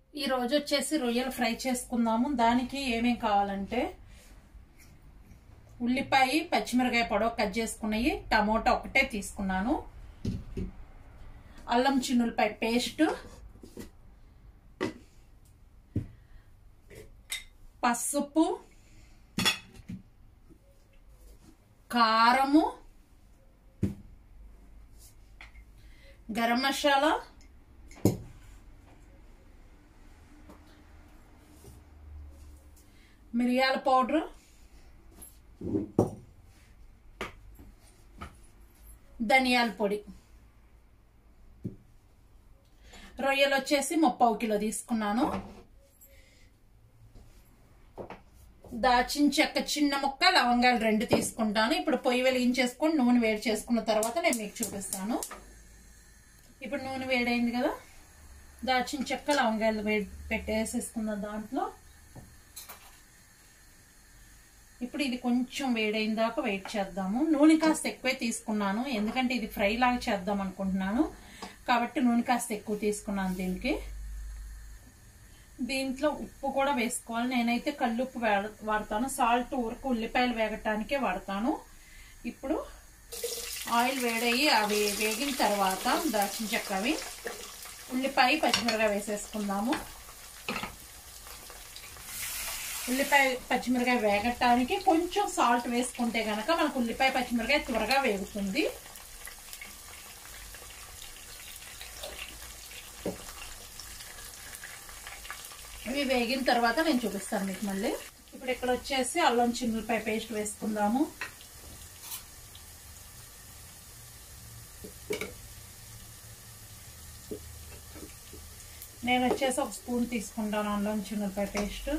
ఈ రోజు వచ్చేసి రొయ్యలు ఫ్రై చేసుకుందాము దానికి ఏమేం కావాలంటే ఉల్లిపాయ పచ్చిమిరకాయ పొడవు కట్ చేసుకున్నాయి టమోటా ఒకటే తీసుకున్నాను అల్లం చిన్నులపాయ పేస్ట్ పసుపు కారము గరం మసాలా మిరియాల పౌడర్ ధనియాల పొడి రొయ్యలు వచ్చేసి ముప్పావు కిలో తీసుకున్నాను దాచిన చెక్క చిన్న ముక్క లవంగాలు రెండు తీసుకుంటాను ఇప్పుడు పొయ్యి వెలిగించేసుకొని నూనె వేడి చేసుకున్న తర్వాత నేను మీకు చూపిస్తాను ఇప్పుడు నూనె వేడైంది కదా దాచిన చెక్క లవంగాలు వేడి పెట్టేసేసుకుందాం దాంట్లో ఇప్పుడు ఇది కొంచెం వేడైన దాకా వెయిట్ చేద్దాము నూనె కాస్త ఎక్కువే తీసుకున్నాను ఎందుకంటే ఇది ఫ్రై లాగా చేద్దాం అనుకుంటున్నాను కాబట్టి నూనె కాస్త ఎక్కువ తీసుకున్నాను దీనికి దీంట్లో ఉప్పు కూడా వేసుకోవాలి నేనైతే కల్లుప్పు వాడతాను సాల్ట్ ఊరకు ఉల్లిపాయలు వేగటానికే వాడతాను ఇప్పుడు ఆయిల్ వేడయ్యి అవి వేగిన తర్వాత దాచిన చెక్క అవి ఉల్లిపాయ పచ్చిమిరకాయ వేసేసుకుందాము ఉల్లిపాయ పచ్చిమిరకాయ వేగటానికి కొంచెం సాల్ట్ వేసుకుంటే గనక మనకు ఉల్లిపాయ పచ్చిమిరకాయ త్వరగా వేగుతుంది ఇవి వేగిన తర్వాత నేను చూపిస్తాను మీకు మళ్ళీ ఇప్పుడు ఇక్కడ వచ్చేసి అల్లం చిన్నులపాయ పేస్ట్ వేసుకుందాము నేను వచ్చేసి ఒక స్పూన్ తీసుకుంటాను అల్లం చిన్నులపాయ పేస్ట్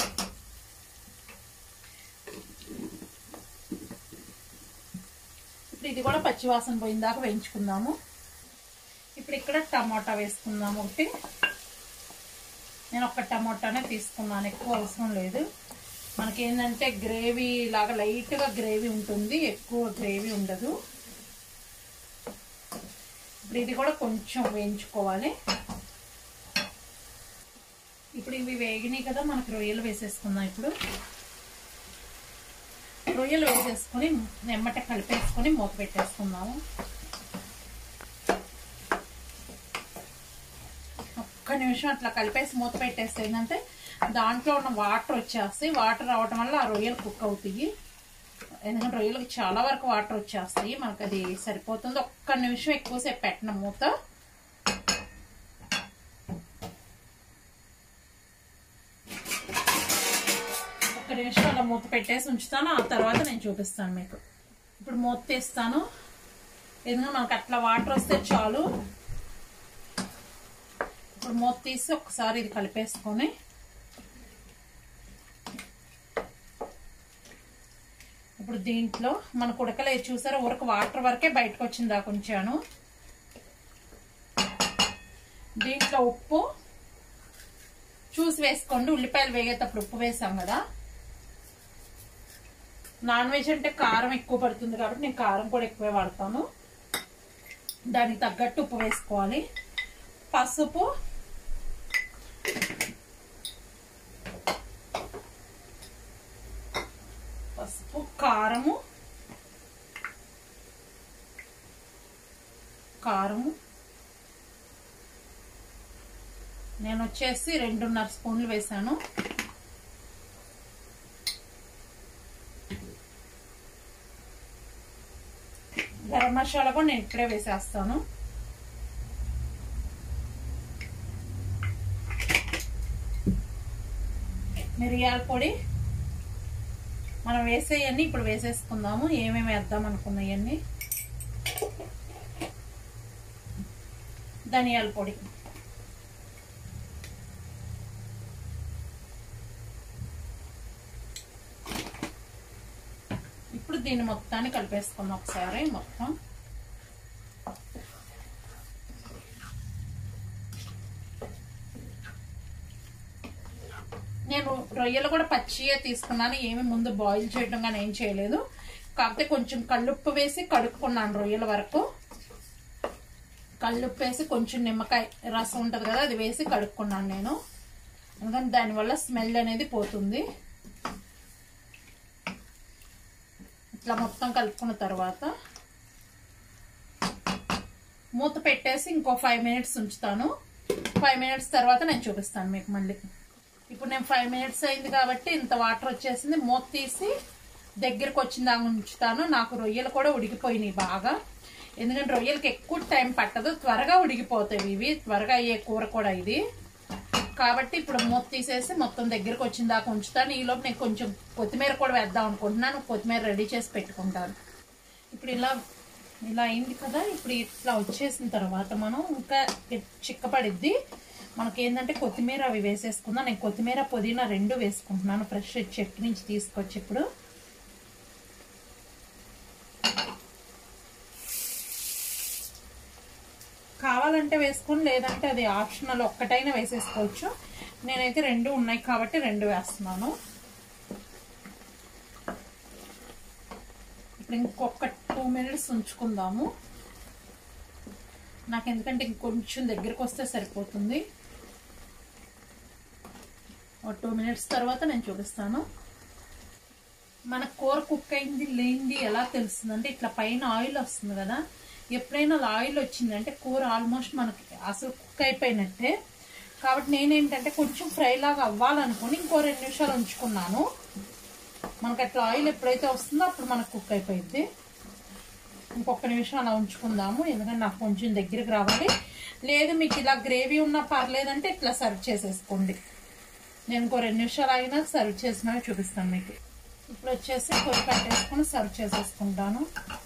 ఇప్పుడు ఇది కూడా పచ్చివాసన పోయిందాక వేయించుకుందాము ఇప్పుడు ఇక్కడ టమాటా వేసుకుందాము ఒకటి నేను ఒక టమాటానే తీసుకున్నాను ఎక్కువ అవసరం లేదు మనకి ఏంటంటే గ్రేవీ లాగా లైట్గా గ్రేవీ ఉంటుంది ఎక్కువ గ్రేవీ ఉండదు ఇప్పుడు ఇది కూడా కొంచెం వేయించుకోవాలి ఇప్పుడు ఇవి వేగినాయి కదా మనకు రొయ్యలు వేసేసుకుందాం ఇప్పుడు రొయ్యలు వేసేసుకొని నెమ్మట కలిపేసుకొని మూత పెట్టేసుకుందాము ఒక్క నిమిషం అట్లా కలిపేసి మూత పెట్టేస్తే ఏంటంటే దాంట్లో ఉన్న వాటర్ వచ్చేస్తాయి వాటర్ రావటం వల్ల ఆ రొయ్యలు కుక్ అవుతాయి ఎందుకంటే రొయ్యలకు చాలా వరకు వాటర్ వచ్చేస్తాయి మనకు అది సరిపోతుంది ఒక్క నిమిషం ఎక్కువసేపు పెట్టిన మూత ఒక్క నిమిషం అలా మూత పెట్టేసి ఉంచుతాను ఆ తర్వాత నేను చూపిస్తాను మీకు ఇప్పుడు మూత తీస్తాను ఎందుకంటే మనకు అట్లా వాటర్ వస్తే చాలు ఇప్పుడు మూత తీసి ఒకసారి ఇది కలిపేసుకొని ఇప్పుడు దీంట్లో మనకు ఉడకలేదు చూసారా ఉడక వాటర్ వరకే బయటకు వచ్చింది దాకా ఉంచాను దీంట్లో ఉప్పు చూసి వేసుకోండి ఉల్లిపాయలు వేగేటప్పుడు ఉప్పు వేసాం కదా నాన్ వెజ్ అంటే కారం ఎక్కువ పడుతుంది కాబట్టి నేను కారం కూడా ఎక్కువే వాడతాను దానికి తగ్గట్టు ఉప్పు వేసుకోవాలి పసుపు పసుపు కారము కారము నేను వచ్చేసి రెండున్నర స్పూన్లు వేసాను గరం మసాలా కూడా నేను ఇక్కడే వేసేస్తాను మిరియాల పొడి మనం వేసేయన్నీ ఇప్పుడు వేసేసుకుందాము ఏమేమి వేద్దాం అనుకున్నాయన్నీ ధనియాల పొడి ఇప్పుడు దీన్ని మొత్తాన్ని కలిపేసుకుందాం ఒకసారి మొత్తం నేను రొయ్యలు కూడా పచ్చియే తీసుకున్నాను ఏమి ముందు బాయిల్ చేయడం కానీ ఏం చేయలేదు కాకపోతే కొంచెం కల్లుప్పు వేసి కడుక్కున్నాను రొయ్యల వరకు కల్లుప్పు వేసి కొంచెం నిమ్మకాయ రసం ఉంటుంది కదా అది వేసి కడుక్కున్నాను నేను ఎందుకంటే దానివల్ల స్మెల్ అనేది పోతుంది ఇట్లా మొత్తం కలుపుకున్న తర్వాత మూత పెట్టేసి ఇంకో ఫైవ్ మినిట్స్ ఉంచుతాను ఫైవ్ మినిట్స్ తర్వాత నేను చూపిస్తాను మీకు మళ్ళీ ఇప్పుడు నేను ఫైవ్ మినిట్స్ అయింది కాబట్టి ఇంత వాటర్ వచ్చేసింది మూత తీసి దగ్గరకు వచ్చిందాక ఉంచుతాను నాకు రొయ్యలు కూడా ఉడికిపోయినాయి బాగా ఎందుకంటే రొయ్యలకి ఎక్కువ టైం పట్టదు త్వరగా ఉడికిపోతాయి ఇవి త్వరగా అయ్యే కూర కూడా ఇది కాబట్టి ఇప్పుడు మూత తీసేసి మొత్తం దగ్గరకు వచ్చిన దాకా ఉంచుతాను ఈలోపు నేను కొంచెం కొత్తిమీర కూడా వేద్దాం అనుకుంటున్నాను కొత్తిమీర రెడీ చేసి పెట్టుకుంటాను ఇప్పుడు ఇలా ఇలా అయింది కదా ఇప్పుడు ఇట్లా వచ్చేసిన తర్వాత మనం ఇంకా చిక్కపడిద్ది మనకి ఏంటంటే కొత్తిమీర అవి వేసేసుకుందాం నేను కొత్తిమీర పుదీనా రెండు వేసుకుంటున్నాను ఫ్రెష్ చెట్టు నుంచి తీసుకొచ్చి ఇప్పుడు కావాలంటే వేసుకొని లేదంటే అది ఆప్షనల్ ఒక్కటైనా వేసేసుకోవచ్చు నేనైతే రెండు ఉన్నాయి కాబట్టి రెండు వేస్తున్నాను ఇప్పుడు ఇంకొక టూ మినిట్స్ ఉంచుకుందాము నాకు ఎందుకంటే ఇంకొంచెం దగ్గరికి వస్తే సరిపోతుంది ఒక టూ మినిట్స్ తర్వాత నేను చూపిస్తాను మన కూర కుక్ అయింది లేనిది ఎలా తెలుస్తుంది అంటే ఇట్లా పైన ఆయిల్ వస్తుంది కదా ఎప్పుడైనా అలా ఆయిల్ వచ్చిందంటే కూర ఆల్మోస్ట్ మనకి అసలు కుక్ అయిపోయినట్టే కాబట్టి నేనేంటంటే కొంచెం ఫ్రై లాగా అవ్వాలనుకుని ఇంకో రెండు నిమిషాలు ఉంచుకున్నాను మనకి అట్లా ఆయిల్ ఎప్పుడైతే వస్తుందో అప్పుడు మనకు కుక్ అయిపోయింది ఇంకొక నిమిషం అలా ఉంచుకుందాము ఎందుకంటే నాకు కొంచెం దగ్గరికి రావాలి లేదు మీకు ఇలా గ్రేవీ ఉన్నా పర్లేదంటే ఇట్లా సర్వ్ చేసేసుకోండి నేను ఇంకో రెండు నిమిషాలు అయినా సర్వ్ చేసినా చూపిస్తాను మీకు ఇప్పుడు వచ్చేసి పొయ్యి పెట్టేసుకుని సర్వ్ చేసేసుకుంటాను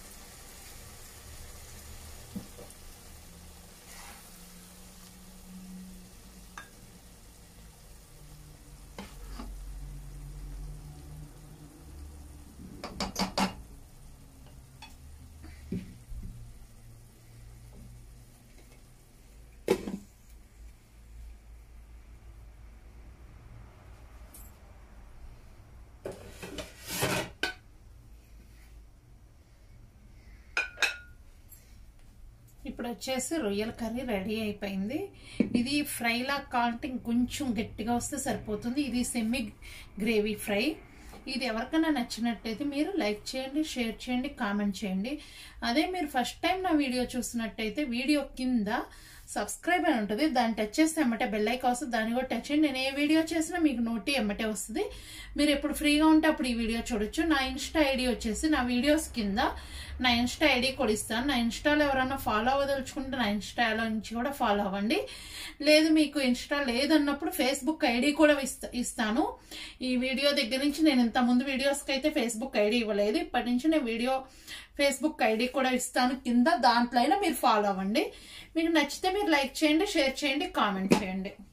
ఇప్పుడు వచ్చేసి రొయ్యల కర్రీ రెడీ అయిపోయింది ఇది ఫ్రైలా కావాలంటే ఇంకొంచెం గట్టిగా వస్తే సరిపోతుంది ఇది సెమీ గ్రేవీ ఫ్రై ఇది ఎవరికైనా నచ్చినట్టయితే మీరు లైక్ చేయండి షేర్ చేయండి కామెంట్ చేయండి అదే మీరు ఫస్ట్ టైం నా వీడియో చూసినట్టయితే వీడియో కింద సబ్స్క్రైబ్ అని ఉంటుంది దాన్ని టచ్ చేస్తే ఎమ్మటే బెల్ ఐకాన్ వస్తుంది దాన్ని కూడా టచ్ చేయండి నేను ఏ వీడియో చేసినా మీకు నోటి ఎమ్మటే వస్తుంది మీరు ఎప్పుడు ఫ్రీగా ఉంటే అప్పుడు ఈ వీడియో చూడొచ్చు నా ఇన్స్టా ఐడి వచ్చేసి నా వీడియోస్ కింద నా ఇన్స్టా ఐడి కూడా ఇస్తాను నా ఇన్స్టాలో ఎవరైనా ఫాలో అవ్వదలుచుకుంటే నా ఇన్స్టాలో నుంచి కూడా ఫాలో అవ్వండి లేదు మీకు ఇన్స్టా లేదన్నప్పుడు ఫేస్బుక్ ఐడి కూడా ఇస్తాను ఈ వీడియో దగ్గర నుంచి నేను ఇంత ముందు వీడియోస్కి అయితే ఫేస్బుక్ ఐడి ఇవ్వలేదు ఇప్పటి నుంచి నేను వీడియో ఫేస్బుక్ ఐడి కూడా ఇస్తాను కింద దాంట్లో అయినా మీరు ఫాలో అవ్వండి మీకు నచ్చితే మీరు లైక్ చేయండి షేర్ చేయండి కామెంట్ చేయండి